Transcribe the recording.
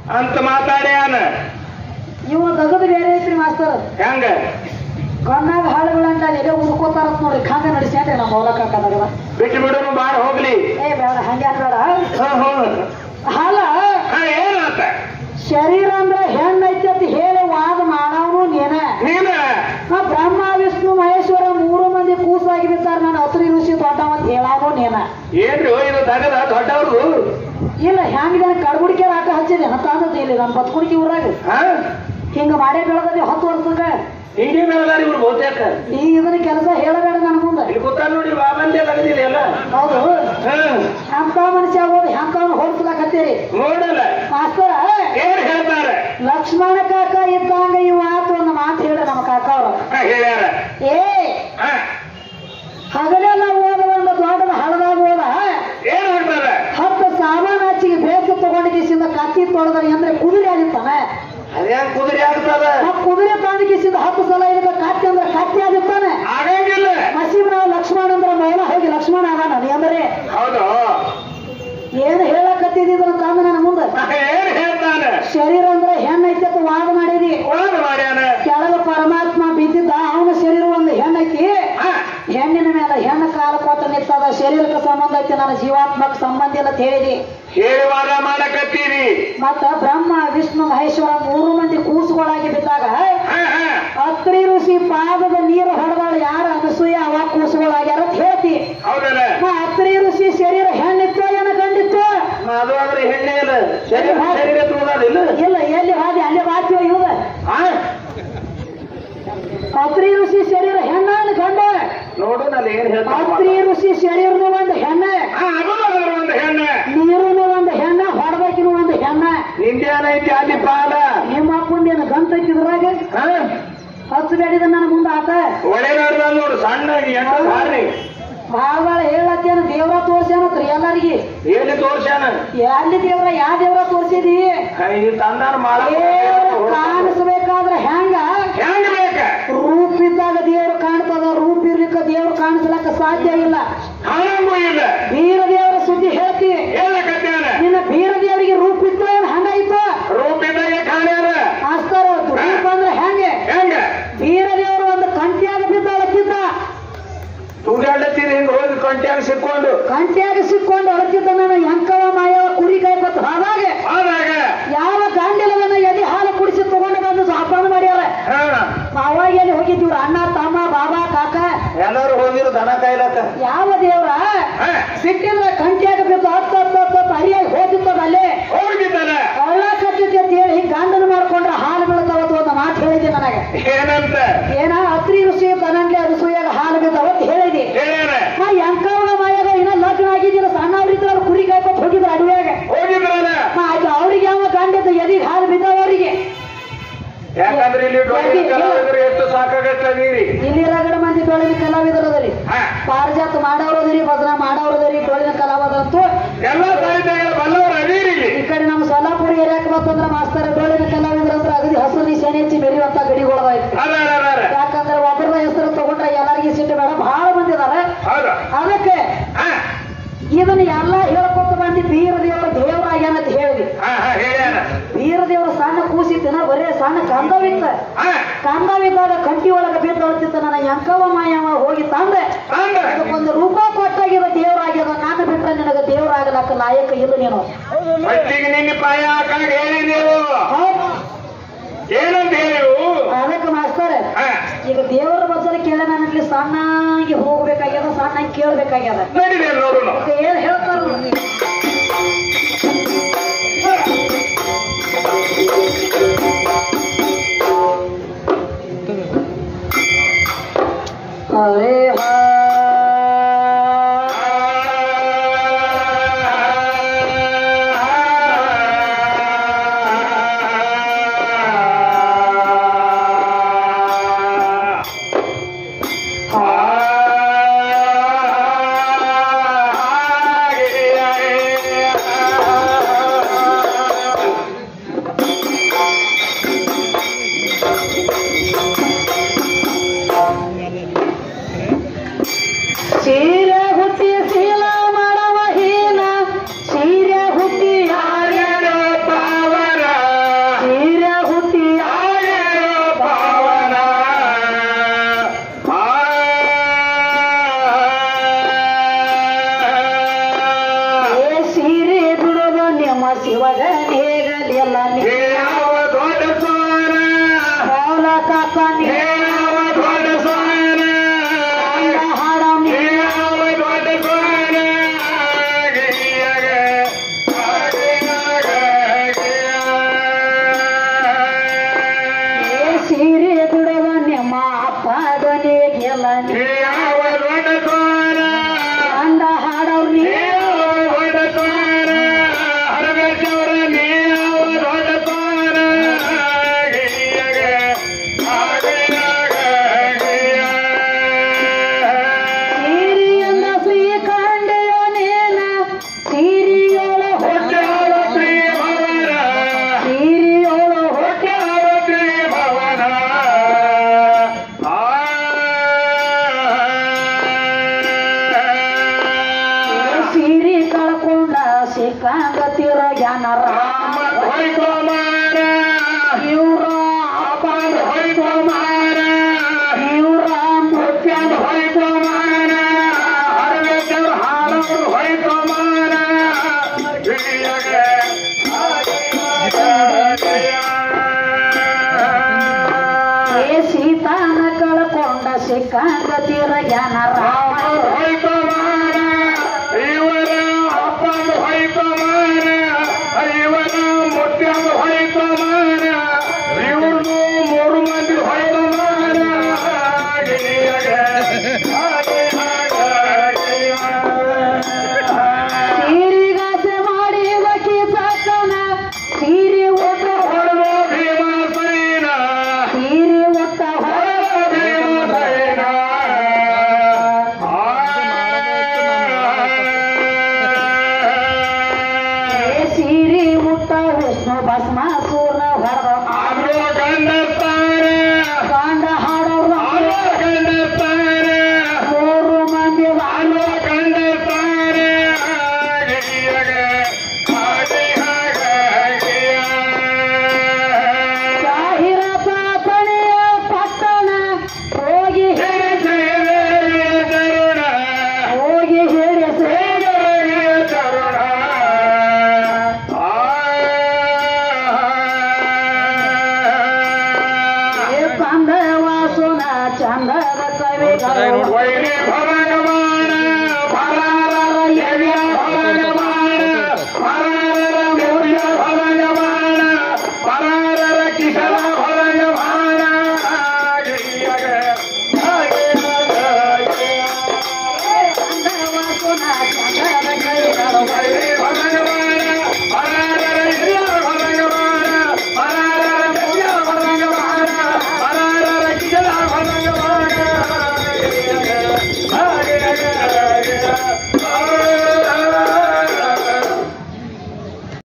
ಅಂತ ಮಾತಾಡ್ಯಾನ ಇವ ದಗದು ಬೇರೆ ಐತ್ರಿ ಮಾಸ್ತರ್ ಹೆಂಗ ಕಣ್ಣಾಗ ಹಾಳುಗಳಂತ ಎದೆ ಉದ್ಕೋತಾರತ್ ನೋಡ್ರಿ ಖಾಂಗ ನಡೆಸ್ಯಾನ್ರಿ ನಮ್ಮ ಮೌಲಕ ಕನ್ನಡ ಬಿಟ್ಟು ಬಿಡೋನು ಬಾಳ ಹೋಗ್ಲಿ ಏ ಬೇಡ ಹಂಗೆ ಬೇಡ ಹ್ಮ್ ಹ್ಮ್ ಅಲ್ಲ ಹಾ, ಏನಾತ ಶರೀರ ಅಂದ್ರೆ ಹೆಣ್ಣೈತಿ ಅಂತ ಹೇಳಿ ವಾದ ಮಾಡವನು ನೀನ ನೀನ ಆ ಬ್ರಹ್ಮ ವಿಷ್ಣು ಮಹೇಶ್ವರ ಮೂರು ಮಂದಿ ಕೂಸಾಗಿ ಬಿದ್ದಾರ ನಾನು ಹತ್ರಿ ಋಷಿ ದೊಡ್ಡವ ಅಂತ ಹೇಳಾನು ನೀನ ಏನ್ರಿ ಇದು ತಗದ ದೊಡ್ಡವ್ರು ಇಲ್ಲ ಹೆಂಗ ಕಡ್ಗುಡಿಕೆ ರಾಕ ಹಚ್ಚಿದೆ ಅಂತ ಅಂದದ್ದು ಇಲ್ಲಿ ನಮ್ಮ ಬತ್ಕುಡಿಕೆ ಊರಾಗ ಹಾ ಹಿಂಗ ಮಾಡೇ ಬೆಳೆದಲ್ಲಿ ಹತ್ತು ವರ್ಷಕ್ಕ ಹಿಂಗೆ ಬೆಳೆದಾರ ಇವ್ರು ಬಹುತೇಕ ಈ ಇದನ್ನ ಕೆಲಸ ಹೇಳಬೇಡ ನನ್ನ ಮುಂದೆ ಇಲ್ಲಿ ಕೂತಾರ ನೋಡಿ ಬಾಬಂದೆ ಲಗದಿಲ್ಲ ಎಲ್ಲ ಹೌದು ಹ್ಮ್ ಅಂತ ಮನುಷ್ಯ ಹೋದ ಎಂತವನು ಹೋಡ್ಸ್ಲಾಕತ್ತೀರಿ ನೋಡಲ್ಲ ಮಾಸ್ತರ ಏನ್ ಹೇಳ್ತಾರೆ ಲಕ್ಷ್ಮಣ ಕಾಕ ಇದ್ದಂಗ ಈ ಮಾತು ಒಂದು ಮಾತು ಹೇಳ ನಮ್ಮ ಕಾಕ ಅವರು ಹಾ, ಹೇಳ್ಯಾರ ಏ ಹಾ ಹಗಲೆಲ್ಲ ಹೋದ ಒಂದು ದೊಡ್ಡದ ಹಳದಾಗ ಹೋದ ಏನ್ ಹೇಳ್ತಾರೆ ಹತ್ತು ಸಾಮಾನು ಹಚ್ಚಿಗೆ ಬೇಸು ತಗೊಂಡಿಗಿಸಿಂದ ಕತ್ತಿ ತೊಳೆದ್ರೆ ಅಂದ್ರೆ ಕುದುರೆ ಆಗಿರ್ತಾನೆ ಅದೇನ್ ಕುದುರೆ ಆಗ್ತದ ಆ ಕುದುರೆ ತಾಂಡಿಗಿಸಿಂದ ಹತ್ತು ಸಲ ಇದಕ್ಕೆ ಕತ್ತಿ ಅಂದ್ರೆ ಕತ್ತಿ ಆಗಿರ್ತಾನೆ ಆಗಂಗಿಲ್ಲ ನಸೀಬರಾವ್ ಲಕ್ಷ್ಮಣ ಅಂದ್ರೆ ಮೌನ ಹೋಗಿ ಲಕ್ಷ್ಮಣ ಆಗಾನ ನೀ ಅಂದ್ರೆ ಹೌದು ಏನು ಹೇಳಕತ್ತಿದ್ರು ತಂದ ನನ್ನ ಮುಂದೆ ಹಾ, ಏನ್ ಹೇಳ್ತಾನೆ ಶರೀರ ಅಂದ್ರೆ ಹೆಣ್ಣೈತಿ ಅಂತ ವಾದ ಮಾಡಿದಿ ಒಳಗ ಮಾಡ್ಯಾನ ಕೆಳಗ ಪರಮಾತ್ಮ ಬಿದ್ದಿದ್ದ ಅವನ ಶರೀರ ಒಂದು ಹೆಣ್ಣೈತಿ ಹಾ ಹೆಣ್ಣಿನ ಮೇಲೆ ಹೆಣ್ಣು ಕಾಲ ಕೊಟ್ಟು ನಿಂತದ ಶರೀರಕ್ಕೆ ಸಂಬಂಧ ಐತಿ ನನ್ನ ಜೀವಾತ್ಮಕ್ ಸಂಬಂಧ ಇಲ್ಲ ಅಂತ ಹೇಳಿದಿ ಹೇಳಿ ವಾದ ಮಾಡಕತ್ತೀರಿ ಮತ್ತ ಬ್ರಹ್ಮ ವಿಷ್ಣು ಮಹೇಶ್ವರ ಮೂರು ಮಂದಿ ಕೂಸುಗಳಾಗಿ ಬಿದ್ದಾಗ ಹಾ ಹಾ ಅತ್ರಿ ಋಷಿ ಪಾದದ ನೀರು ಹೊಡೆದಾಳ ಯಾರ ಅನಸೂಯ ಅವ ಕೂಸುಗಳಾಗ್ಯಾರ ಅಂತ ಹೇಳ್ತಿ ಹೌದಲ್ಲ ಆ ಅತ್ರಿ ಋಷಿ ಶರೀರ ಹೆಣ್ಣಿತ್ತು ಏನ ಕಂಡಿತ್ತು ಅದು ಆದ್ರೆ ಹೆಣ್ಣೆ ಇಲ್ಲ ಶರೀರ ಶರೀರ ತುಳಿದಾದಿಲ್ಲ ಇಲ್ಲ ಎಲ್ಲಿ ಹಾದಿ ಅಲ್ಲಿ ಬಾತಿವ ಇವ್ದ ಹಾ ಅತ್ರಿ ಋಷಿ ಶರೀರ ಹೆಣ್ಣಾನ ಗಂಡ ನೋಡು ನಾನು ಏನ್ ಹೇಳ್ತಾನೆ ಅತ್ರಿ ಋಷಿ ಶರೀರನು ಒಂದು ಹೆಣ್ಣ ಹಾ ಅದು ಅದರ ಒಂದು ಹೆಣ್ಣೆ ನೀರುನು ಒಂದು ಹೆಣ್ಣ ಹೊಡಬೇಕಿನ ಒಂದು ಹೆಣ್ಣ ನಿಂದೇನೈತಿ ಅಲ್ಲಿ ಪಾದ ನಿಮ್ಮ ಅಪ್ಪಂದೇನು ಗಂತ ಐತಿದ್ರಾಗ ಹಾ ಹತ್ತು ಬೇಡಿದ ನನ್ನ ಮುಂದೆ ಆತ ಒಳ್ಳೆ ನೋಡ್ದ ನೋಡು ಸಣ್ಣ ಎಂಟ ಹಾರಿ ಭಾಳ ಭಾಳ ಹೇಳತ್ತೇನು ದೇವ್ರ ತೋರ್ಸ್ಯಾನತ್ರಿ ಎಲ್ಲರಿಗೆ ಎಲ್ಲಿ ತೋರ್ಸ್ಯಾನ ಎಲ್ಲಿ ದೇವ್ರ ಯಾವ ದೇವ್ರ ತೋರ್ಸಿದಿ ಹಾ, ಈ ತಂದಾನ ಮಾಡ ದೇವ್ರ ಕಾಣಿಸ್ಬೇಕಾದ್ರ ಹೆಂಗ ಹೆಂಗ್ ಬೇಕ ರೂಪ ಇದ್ದಾಗ ದೇವ್ರು ಕಾಣ್ತದ ರೂಪ ಇರ್ಲಿಕ್ಕ ದೇವ್ರು ಕಾಣಿಸ್ಲಕ್ಕ ಸಾಧ್ಯ ಇಲ್ಲ ಹಂಗೂ ಇಲ್ಲ ಬೀರ ದೇವರ ಸುದ್ದಿ ಹೇಳ್ತಿ ಹೇಳಕತ್ಯಾನ ನಿನ್ನ ಬೀರ ದೇವರಿಗೆ ರೂಪ ಇತ್ತು ಏನ್ ಹಂಗಾಯ್ತು ರೂಪಿದಾಗ ಕಾಣ್ಯಾರ ಮಾಸ್ತರ್ ರೂಪ ಅಂದ್ರೆ ಹೆಂಗೆ ಹೆಂಗ ಬೀರ ದೇವರು ಒಂದು ಕಂಟಿಯಾಗ ಬಿದ್ದಾಳತ್ತಿದ್ದ ತುಗಾಡತ್ತೀರಿ ಹಿಂಗ್ ಹೋಗಿ ಕಂಟ್ಯಾಗ ಸಿಕ್ಕೊಂಡು ಕಂಟಿಯಾಗ ಸಿಕ್ಕೊಂಡು ಅಳತಿದ್ದ ನಾನು ಎಂಕವ ಮಾಯವ ಕುರಿ ಕಾಯ್ಕೊತ ಹೋದಾಗ ಆದಾಗ ಯಾವ ಗಾಂಡಿಲವನ್ನ ಎದೆ ಹಾಲು ಕುಡಿಸಿ ತಗೊಂಡು ಬಂದು ಸಾಪಾನ ಮಾಡ್ಯಾರ ಹಾ ಅವಾಗ ಎಲ್ಲಿ ಹೋಗಿದ್ದೀವ್ರ ಅಣ್ಣ ತಮ್ಮ ಬಾಬಾ ಕಾಕ ಎಲ್ಲರೂ ಹೋಗಿರು ದನ ಕಾಯ್ಲಕ್ಕ ಯಾವ ದೇವ್ರ ಹಾ ಸಿಟ್ಟಿದ್ರೆ ಕಂಟಿಯಾಗ ಬಿದ್ದು ಹತ್ತು ಹತ್ತು ಹತ್ತು ಹತ್ತು ಹರಿಯಾಗಿ ಹೋಗಿತ್ತದ ಅಲ್ಲೇ ಹೋಗಿದ್ದಾನ ಕಳ್ಳ ಕಟ್ಟಿದ್ದೆ ಅಂತ ಹೇಳಿ ಗಂಡನ ಮಾಡ್ಕೊಂಡ್ರೆ ಹಾಲು ಬೀಳ್ತಾವತ್ತು ಅಂತ ಮಾತು ಹೇಳಿದೆ ನನಗೆ ಏನಂತ ಏನ ಅತ್ರಿ ಋಷಿ ತನಂಗೆ ಅರಸೂಯಾಗ ಹಾಲು ಬಿದ್ದಾವತ್ತು ಹೇಳಿದೆ ಹೇಳ್ಯಾರ ಆ ಎಂಕವನ ಮಾಯಾಗ ಇನ್ನ ಲಗ್ನ ಆಗಿದ್ದಿಲ್ಲ ಸಣ್ಣವ್ರಿದ್ರು ಅವ್ರು ಕುರಿ ಕಾಯ್ಕೊತ ಹೋಗಿದ್ರು ಅಡವ್ಯಾಗ ಹೋಗಿದ್ರಲ್ಲ ಆಯ್ತು ಅವ್ರಿಗೆ ಯಾವ ಗಂಡದ ಎದಿಗೆ ಹಾಲು ಬಿದ್ದಾವ ಅವರಿಗೆ ಯಾಕಂದ್ರೆ ಇಲ್ಲಿ ಡೊಳ್ಳಿನ ಕಲಾವಿದರು ಎಷ್ಟು ಸಾಕಾಗತ್ತ ನೀರಿ ಇಲ್ಲಿ ರಗಡ ಮಂದಿ ಡೊಳ್ಳಿನ ಕಲಾವಿದರದರಿ ಹಾ ಪಾರಿಜಾತ ಮಾಡೋರದರಿ ಭಜನಾ ಮಾಡೋರದರಿ ಡೊಳ್ಳಿನ ಕಲಾವಿದರಂತೂ ಎಲ್ಲ ಸಾಹಿತ್ಯಗಳ ಬಲ್ಲವರು ಅದೀರಿ ಇಲ್ಲಿ ಈ ಕಡೆ ನಮ್ಮ ಸೊಲ್ಲಾಪುರ ಏರಿಯಾಕ್ ಬಂತಂದ್ರ ಮಾಸ್ತರ ಡೊಳ್ಳಿನ ಕಲಾವಿದರಂದ್ರ ಅಗದಿ ಹಸು ಶನಿ ಹೆಚ್ಚಿ ಬೆಳೆಯುವಂತ ಗಡಿಗಳದಾಯ್ತು ಅದ ಅದ ಅದ ಅದ. ಯಾಕಂದ್ರೆ ಒಬ್ಬರದ ಹೆಸರು ತಗೊಂಡ್ರೆ ಎಲ್ಲರಿಗೆ ಸಿಟ್ಟು ಬೇಡ ಬಹಳ ಮಂದಿ ಇದಾರೆ ಹೌದು ಅದಕ್ಕೆ ಹಾ ಇದನ್ನ ಎಲ್ಲ ಹೇಳ್ಕೊತ ಬಂದು ಬೀರ ದೇವರ ದೇವರಾಗ್ಯಾನ ಅಂತ ಹೇಳಿದ್ವಿ ಹಾ ಹಾ ಹೇಳ್ಯಾನ ಬೀರ ದೇವರ ಸಣ್ಣ ಕೂಸಿತ್ತನ ಬರೇ ಸಣ್ಣ ಕಂದವಿತ್ತ ಹಾ ಕಂದವಿದ್ದಾಗ ಕಂಟಿ ಒಳಗೆ ಬಿದ್ದೊಳ್ತಿತ್ತ ನನ್ನ ಎಂಕವ ಮಾಯವ ಹೋಗಿ ತಂದೆ ತಂದ ಒಂದು ರೂಪ ಕೊಟ್ಟಾಗಿದ ದೇವರಾಗ್ಯದ ನಾನು ಬಿಟ್ರೆ ನಿನಗೆ ದೇವರಾಗಲಕ್ಕ ಲಾಯಕ ಇಲ್ಲ ನೀನು ಮಟ್ಟಿಗೆ ನಿನ್ನ ಪಾಯ ಹಾಕಾಗ ಹೇಳಿದೆವು ಹೌದ್? ಏನಂತ ಹೇಳಿವು ಅದಕ್ಕೆ ಮಾಸ್ತರ್ ಹಾ ಈಗ ದೇವರ ಬದಲು ಕೇಳ ನನಗೆ ಸಣ್ಣಾಗಿ ಹೋಗ್ಬೇಕಾಗ್ಯದ ಸಣ್ಣಾಗಿ ಕೇಳ್ಬೇಕಾಗ್ಯದ ನಡೀರಿ ನೋಡೋಣ ಅದಕ್ಕೆ ಏನ್ ಹೇಳ್ತಾರ ಹರೇ ಹಾಗೆ ನೇಗಲಿಲ್ಲ ನೀ ಹೇ ಯಾವ ದೊಡ್ಡ ಸೋನ ಮೌಲ ಕಾಕ ನೀ ಹೇ ಯಾವ ದೊಡ್ಡ ಸೋನ ಹಾಡ ನೀ ಹೇ ಯಾವ ದೊಡ್ಡ ಸೋನ ಗಿರಿಯಗ ಆಗಿಯಾಗ ಏ ಸೀರೆ ದುಡವ ನಿಮ್ಮ ಅಪ್ಪಗ ನೇಗಿಲ್ಲ ನೀ ಹೇ ಯಾವ ದೊಡ್ಡ ಸೋನ ಅಂಡ ಹಾಡವ್ ನೀ ಹೇ ಯಾವ ದೊಡ್ಡ ಸೋನ ಹರಗೇಶ್ವರ ನೀ ಯಾವ ದೊಡ್ಡ ಸೋನ ಗಿರಿಯಗ ಆಗಿಯಾಗ ಸೀರಿಯನ್ನ ಶ್ರೀಕಂಡೆಯೋ ನೇನ ಸೀರಿಯೋಳ ಹೊಟ್ಟೆ ಸೀರಿಯೋಳ ಹೊಟ್ಟೆ ಸೀರಿ ಕಳ್ಕೊಂಡ ಸಿಕ್ಕಂಗ ತಿರುಗ್ಯಾನ ರಾಮ ಇವ್ರ ಅಪ್ಪ ಇವ್ರ ಮುತ್ಯನ ಏ ಸೀತಾನ ಕಳ್ಕೊಂಡ ಸಿಕ್ಕಂಗ ತಿರುಗ್ಯಾನ ರಾಮ ಮೂರು ಮಂದಿ ಸೀರಿಗಾಸೆ ಮಾಡಿದ ಕಿಸಕನ ಸೀರಿ ಒಟ್ಟ ಹೊಡೆದ ಸೀರಿ ಒಟ್ಟ ಹೊಡೆದ ಏ ಸೀರಿ ಮುಟ್ಟ ವಿಷ್ಣು ಭಸ್ಮಾಸೂರ ಹೊಡೆದ ಕಾಂಡ ಹಾಡೋರು ಮೂರು ಮಂದಿ ವಾಲು ಜಾಹಿರ ಪಾಪಣೆಯ ಪಟ್ಟಣ ಹೋಗಿ ಹೋಗಿ ಹೇಳಿಸಿ ಏ ಕಂದ ವಾಸುನ ಚಂದದ ಕವಿಗಳು ವೈರಿ ಭವ